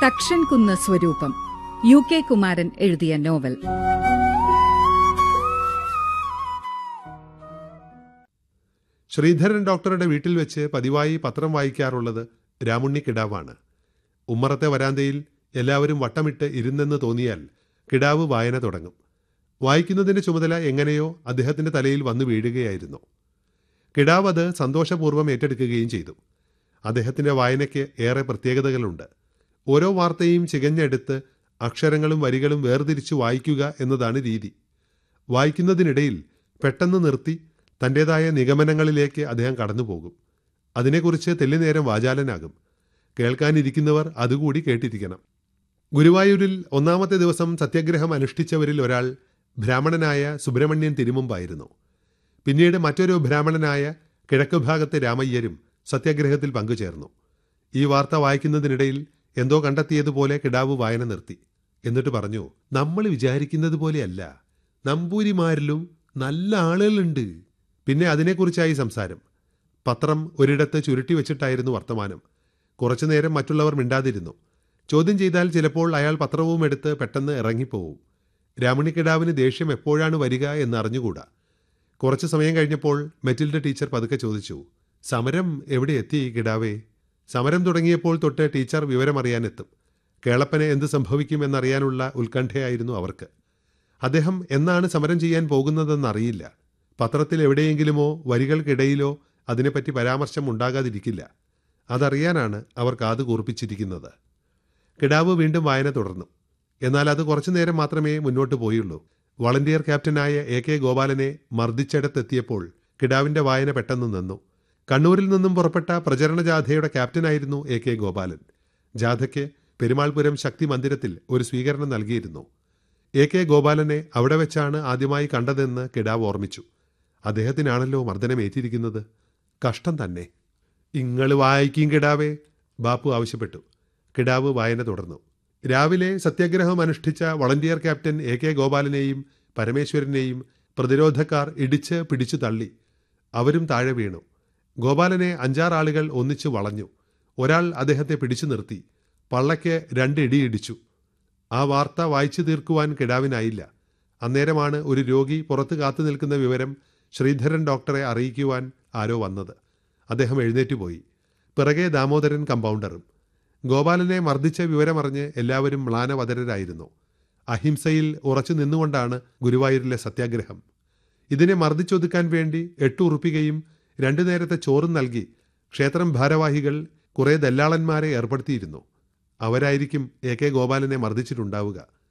തക്ഷൻ സ്വരൂപം U K Kumaran എഴുതിയ novel Sreedharan ഡോക്ടറുടെ വീട്ടിൽ വെച്ച് പതിവായി പത്രം വായിക്കാറുള്ളത് രാമുണ്ണി കിടാവാണ് ഉമ്മറത്തെ വരാന്തയിൽ എല്ലാവരും വട്ടമിട്ട് ഇരുന്നെന്ന് തോന്നിയാൽ കിടാവ് വായന തുടങ്ങും വായിക്കുന്നതിന്റെ ചുമതല എങ്ങനെയോ അദ്ദേഹത്തിന്റെ തലയിൽ വന്നു വീഴുകയായിരുന്നു കിടാവ് അത് സന്തോഷപൂർവ്വം ഏറ്റെടുക്കുകയും ചെയ്തു അദ്ദേഹത്തിന്റെ വായനയ്ക്ക് ഏറെ പ്രത്യേകതകളുണ്ട് ഓരോ വാർത്തയും ചികഞ്ഞെടുത്ത് അക്ഷരങ്ങളും വരികളും വേർതിരിച്ച് വായിക്കുക എന്നതാണ് രീതി വായിക്കുന്നതിനിടയിൽ പെട്ടെന്ന് നിർത്തി തൻ്റെതായ നിഗമനങ്ങളിലേക്ക് അദ്ദേഹം കടന്നുപോകും അതിനെക്കുറിച്ച് തെല്ലുനേരം വാചാലനാകും കേൾക്കാനിരിക്കുന്നവർ അതുകൂടി കേട്ടിരിക്കണം ഗുരുവായൂരിൽ ഒന്നാമത്തെ ദിവസം സത്യാഗ്രഹം അനുഷ്ഠിച്ചവരിൽ ഒരാൾ ബ്രാഹ്മണനായ സുബ്രഹ്മണ്യൻ തിരുമുമ്പായിരുന്നു പിന്നീട് മറ്റൊരു ബ്രാഹ്മണനായ കിഴക്ക് ഭാഗത്തെ രാമയ്യരും സത്യാഗ്രഹത്തിൽ പങ്കുചേർന്നു ഈ വാർത്ത വായിക്കുന്നതിനിടയിൽ എന്തോ കണ്ടെത്തിയതുപോലെ കിടാവ് വായന നിർത്തി എന്നിട്ട് പറഞ്ഞു നമ്മൾ വിചാരിക്കുന്നത് പോലെയല്ല നമ്പൂരിമാരിലും നല്ല ആളുകളുണ്ട് പിന്നെ അതിനെക്കുറിച്ചായി സംസാരം പത്രം ഒരിടത്ത് ചുരുട്ടി വെച്ചിട്ടായിരുന്നു വർത്തമാനം കുറച്ചുനേരം മറ്റുള്ളവർ മിണ്ടാതിരുന്നു ചോദ്യം ചെയ്താൽ ചിലപ്പോൾ അയാൾ പത്രവും എടുത്ത് പെട്ടെന്ന് ഇറങ്ങിപ്പോവും രാമണിക്കിടാവിന് ദേഷ്യം എപ്പോഴാണ് വരിക എന്ന് അറിഞ്ഞുകൂടാ കുറച്ചു സമയം കഴിഞ്ഞപ്പോൾ മെറ്റിൽഡ ടീച്ചർ പതുക്കെ ചോദിച്ചു സമരം എവിടെ എത്തി കിടാവേ സമരം തുടങ്ങിയപ്പോൾ തൊട്ട് ടീച്ചർ വിവരമറിയാനെത്തും കേളപ്പനെ എന്ത് സംഭവിക്കും എന്നറിയാനുള്ള ഉത്കണ്ഠയായിരുന്നു അവർക്ക് അദ്ദേഹം എന്നാണ് സമരം ചെയ്യാൻ പോകുന്നതെന്നറിയില്ല പത്രത്തിൽ എവിടെയെങ്കിലുമോ വരികൾക്കിടയിലോ അതിനെപ്പറ്റി പരാമർശം ഉണ്ടാകാതിരിക്കില്ല അതറിയാനാണ് അവർ കാത് കൂർപ്പിച്ചിരിക്കുന്നത് കിടാവ് വീണ്ടും വായന തുടർന്നു എന്നാൽ അത് കുറച്ചു നേരം മാത്രമേ മുന്നോട്ട് പോയുള്ളൂ വളണ്ടിയർ ക്യാപ്റ്റനായ എ കെ ഗോപാലനെ മർദ്ദിച്ചിടത്തെത്തിയപ്പോൾ കിടാവിന്റെ വായന പെട്ടെന്ന് നിന്നു കണ്ണൂരിൽ നിന്നും പുറപ്പെട്ട പ്രചരണ ജാഥയുടെ ക്യാപ്റ്റനായിരുന്നു എ കെ ഗോപാലൻ ജാഥയ്ക്ക് പെരുമാൾപുരം ശക്തി മന്ദിരത്തിൽ ഒരു സ്വീകരണം നൽകിയിരുന്നു എ കെ ഗോപാലനെ അവിടെ വെച്ചാണ് ആദ്യമായി കണ്ടതെന്ന് കിടാവ് ഓർമ്മിച്ചു അദ്ദേഹത്തിനാണല്ലോ മർദ്ദനമേറ്റിരിക്കുന്നത് കഷ്ടം തന്നെ ഇങ്ങള് വായിക്കും കിടാവേ ബാപ്പു ആവശ്യപ്പെട്ടു കിടാവ് വായന തുടർന്നു രാവിലെ സത്യാഗ്രഹം അനുഷ്ഠിച്ച വളണ്ടിയർ ക്യാപ്റ്റൻ എ കെ ഗോപാലനെയും പരമേശ്വരനെയും പ്രതിരോധക്കാർ ഇടിച്ച് പിടിച്ചു തള്ളി അവരും താഴെ വീണു ഗോപാലനെ അഞ്ചാറാളുകൾ ഒന്നിച്ചു വളഞ്ഞു ഒരാൾ അദ്ദേഹത്തെ പിടിച്ചു നിർത്തി പള്ളയ്ക്ക് രണ്ട് ഇടി ഇടിച്ചു ആ വാർത്ത വായിച്ചു തീർക്കുവാൻ കിടാവിനായില്ല അന്നേരമാണ് ഒരു രോഗി പുറത്ത് കാത്തു നിൽക്കുന്ന വിവരം ശ്രീധരൻ ഡോക്ടറെ അറിയിക്കുവാൻ ആരോ വന്നത് അദ്ദേഹം എഴുന്നേറ്റുപോയി പിറകെ ദാമോദരൻ കമ്പൗണ്ടറും ഗോപാലനെ മർദ്ദിച്ച വിവരമറിഞ്ഞ് എല്ലാവരും മ്ലാനവതരരായിരുന്നു അഹിംസയിൽ ഉറച്ചു നിന്നുകൊണ്ടാണ് ഗുരുവായൂരിലെ സത്യാഗ്രഹം ഇതിനെ മർദ്ദിച്ചൊതുക്കാൻ വേണ്ടി എട്ടു ഉറുപ്പികയും രണ്ടു നേരത്തെ ചോറും നൽകി ക്ഷേത്രം ഭാരവാഹികൾ കുറേ ദല്ലാളന്മാരെ ഏർപ്പെടുത്തിയിരുന്നു അവരായിരിക്കും എ കെ ഗോപാലനെ മർദ്ദിച്ചിട്ടുണ്ടാവുക